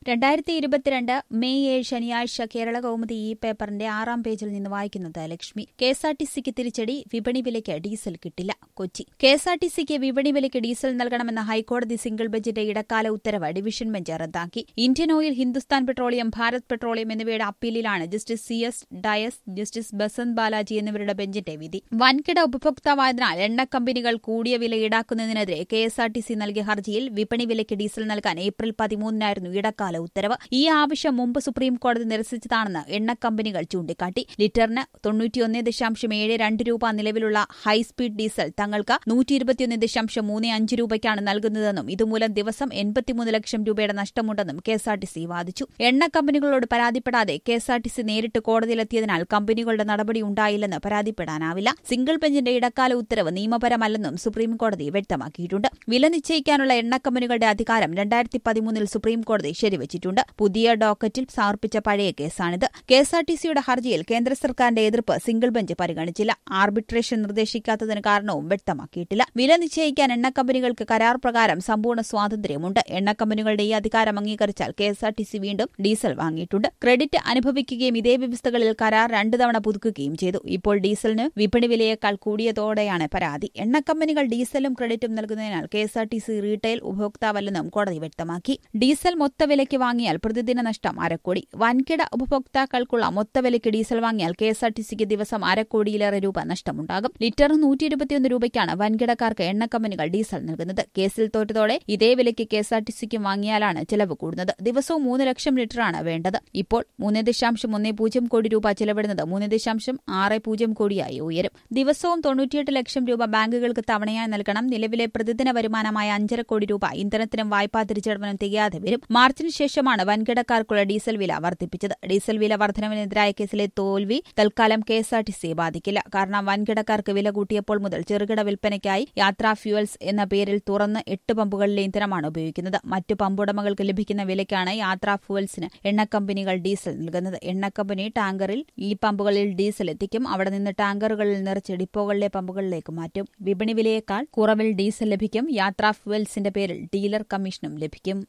രണ്ടായിരത്തി ഇരുപത്തിരണ്ട് മെയ് ഏഴ് ശനിയാഴ്ച കേരള കൗമുദി ഈ പേപ്പറിന്റെ ആറാം പേജിൽ നിന്ന് വായിക്കുന്നത് Lakshmi K S R T സിക്ക് തിരിച്ചടി വിപണി വിലയ്ക്ക് ഡീസൽ കിട്ടില്ല Kochi K S R T സിക്ക് വിപണി വിലയ്ക്ക് ഡീസൽ നൽകണമെന്ന ഹൈക്കോടതി സിംഗിൾ ബെഞ്ചിന്റെ ഇടക്കാല ഉത്തരവ് ഡിവിഷൻ ബെഞ്ച് റദ്ദാക്കി Indian Oil Hindustan Petroleum Bharat Petroleum എന്നിവയുടെ അപ്പീലിലാണ് justice C S Dias justice Basant Balaji എന്നിവരുടെ ബെഞ്ചിന്റെ വിധി വൻകിട ഉപഭോക്താവായതിനാൽ എണ്ണ കമ്പനികൾ കൂടിയ വില ഈടാക്കുന്നതിനെതിരെ K S R T C നൽകിയ ഹർജിയിൽ വിപണി വിലയ്ക്ക് ഡീസൽ നൽകാൻ ഏപ്രിൽ പതിമൂന്നിനായിരുന്നു ഇടക്കാല ഉത്തരവ് ഈ ആവശ്യം മുമ്പ് സുപ്രീം കോടതി നിരസിച്ചതാണെന്ന് എണ്ണ കമ്പനികൾ ചൂണ്ടിക്കാട്ടി ലിറ്ററിന് തൊണ്ണൂറ്റിയൊന്ന് ദശാംശം ഏഴ് രണ്ട് രൂപ നിലവിലുള്ള ഹൈസ്പീഡ് ഡീസൽ തങ്ങൾക്ക് നൂറ്റി ഇരുപത്തിയൊന്ന് ദശാംശം മൂന്ന് അഞ്ച് രൂപയ്ക്കാണ് നൽകുന്നതെന്നും ഇതുമൂലം ദിവസം എൺപത്തിമൂന്ന് ലക്ഷം രൂപയുടെ നഷ്ടമുണ്ടെന്നും K S R T C വാദിച്ചു എണ്ണ കമ്പനികളോട് പരാതിപ്പെടാതെ K S R T C നേരിട്ട് കോടതിയിലെത്തിയതിനാൽ കമ്പനികളുടെ നടപടി ഉണ്ടായില്ലെന്ന് പരാതിപ്പെടാനാവില്ല സിംഗിൾ ബെഞ്ചിന്റെ ഇടക്കാല ഉത്തരവ് നിയമപരമല്ലെന്നും സുപ്രീം കോടതി വ്യക്തമാക്കിയിട്ടുണ്ട് വില നിശ്ചയിക്കാനുള്ള എണ്ണ കമ്പനികളുടെ അധികാരം രണ്ടായിരത്തി പതിമൂന്നിൽ സുപ്രീം കോടതി ശരിവച്ചിട്ടുണ്ട് പുതിയ ഡോക്കറ്റിൽ സമർപ്പിച്ച പഴയ കേസാണിത് കെ എസ് ആർ ടി സിയുടെ ഹർജിയിൽ കേന്ദ്ര സർക്കാരിന്റെ എതിർപ്പ് സിംഗിൾ ബെഞ്ച് പരിഗണിച്ചില്ല ആർബിട്രേഷൻ നിർദ്ദേശിക്കാത്തതിന് കാരണവും വ്യക്തമാക്കിയിട്ടില്ല വില നിശ്ചയിക്കാൻ എണ്ണ കമ്പനികൾക്ക് കരാർ പ്രകാരം സമ്പൂർണ്ണ സ്വാതന്ത്ര്യമുണ്ട് എണ്ണ കമ്പനികളുടെ ഈ അധികാരം അംഗീകരിച്ചാൽ K S R T C വീണ്ടും ഡീസൽ വാങ്ങിയിട്ടുണ്ട് ക്രെഡിറ്റ് അനുഭവിക്കുകയും ഇതേ വ്യവസ്ഥകളിൽ കരാർ രണ്ടു തവണ പുതുക്കുകയും ചെയ്തു ഇപ്പോൾ ഡീസലിന് വിപണി വിലയേക്കാൾ കൂടിയതോടെയാണ് പരാതി എണ്ണ കമ്പനികൾ ഡീസലും ക്രെഡിറ്റും നൽകുന്നതിനാൽ K S R T C retail ഉപഭോക്താവല്ലെന്നും കോടതി വ്യക്തമാക്കി ഡീസൽ മൊത്തവിലയ്ക്ക് വാങ്ങിയാൽ പ്രതിദിന നഷ്ടം അരക്കോടി വൻകിട ഉപഭോക്താക്കൾക്കുള്ള മൊത്തവിലയ്ക്ക് ഡീസൽ വാങ്ങിയാൽ കെ എസ് ആർ ടി സിക്ക് ദിവസം അരക്കോടിയിലേറെ രൂപ നഷ്ടമുണ്ടാകും ലിറ്റർ നൂറ്റി ഇരുപത്തിയൊന്ന് രൂപയ്ക്കാണ് വൻകിടക്കാർക്ക് എണ്ണ കമ്പനികൾ ഡീസൽ നൽകുന്നത് കേസിൽ തോറ്റതോടെ ഇതേ വിലയ്ക്ക് കെ എസ് ആർ ടി സിക്ക് വാങ്ങിയാലാണ് ചെലവ് കൂടുന്നത് ദിവസവും മൂന്ന് ലക്ഷം ലിറ്ററാണ് വേണ്ടത് ഇപ്പോൾ മൂന്ന് ദശാംശം ഒന്ന് പൂജ്യം കോടി രൂപ ചെലവിടുന്നത് മൂന്ന് ദശാംശം ആറ് പൂജ്യം കോടിയായി ഉയരും ദിവസവും തൊണ്ണൂറ്റിയെട്ട് ലക്ഷം രൂപ ബാങ്കുകൾക്ക് തവണയായി നൽകണം നിലവിലെ പ്രതിദിന വരുമാനമായ അഞ്ചര കോടി രൂപ ഇന്ധനത്തിനും വായ്പാ തിരിച്ചടവിനും തികയാതെ വരും മാർച്ചിന് ശേഷമാണ് വൻകിടക്കാർക്കുള്ള ഡീസൽ വില വർദ്ധിപ്പിച്ചത് ഡീസൽ വില വർധനവിനെതിരായ കേസിലെ തോൽവി തൽക്കാലം K S R T C ബാധിക്കില്ല കാരണം വൻകിടക്കാർക്ക് വില കൂട്ടിയപ്പോൾ മുതൽ ചെറുകിട വിൽപ്പനയ്ക്കായി യാത്രാ ഫ്യൂവൽസ് എന്ന പേരിൽ തുറന്ന് എട്ട് പമ്പുകളിലെ ഇന്ധനമാണ് ഉപയോഗിക്കുന്നത് മറ്റു പമ്പുടമകൾക്ക് ലഭിക്കുന്ന വിലയ്ക്കാണ് യാത്രാ ഫ്യൂവൽസിന് എണ്ണ കമ്പനികൾ ഡീസൽ നൽകുന്നത് എണ്ണ കമ്പനി ടാങ്കറിൽ ഈ പമ്പുകളിൽ ഡീസൽ എത്തിക്കും അവിടെ നിന്ന് ടാങ്കറുകളിൽ നിറച്ച് ഡിപ്പോകളിലെ പമ്പുകളിലേക്ക് മാറ്റും വിപണി വിലയേക്കാൾ കുറവിൽ ഡീസൽ ലഭിക്കും യാത്രാ ഫ്യൂവൽസിന്റെ പേരിൽ ഡീലർ കമ്മീഷനും ലഭിക്കും